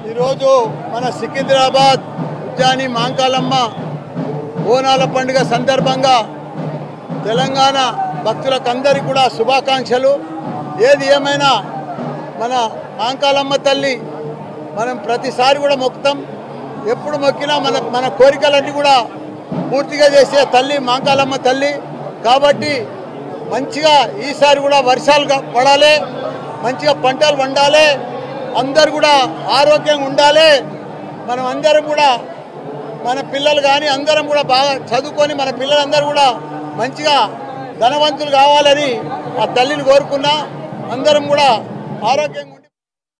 ఈరోజు మన సికింద్రాబాద్ ఉజ్జాని మాంకాలమ్మ బోనాల పండుగ సందర్భంగా తెలంగాణ భక్తులకందరికీ కూడా శుభాకాంక్షలు ఏది ఏమైనా మన మాంకాలమ్మ తల్లి మనం ప్రతిసారి కూడా మొక్కుతాం ఎప్పుడు మొక్కినా మన మన కోరికలన్నీ కూడా పూర్తిగా చేసే తల్లి మాంకాలమ్మ తల్లి కాబట్టి మంచిగా ఈసారి కూడా వర్షాలు గా- పడాలి మంచిగా పంటలు వండాలి అందరు కూడా ఆరోగ్యంగా ఉండాలి మనం అందరం కూడా మన పిల్లలు కానీ అందరం కూడా బాగా చదువుకొని మన పిల్లలందరూ కూడా మంచిగా ధనవంతులు కావాలని ఆ తల్లిని కోరుకున్నా అందరం కూడా ఆరోగ్యంగా ఉండాలి.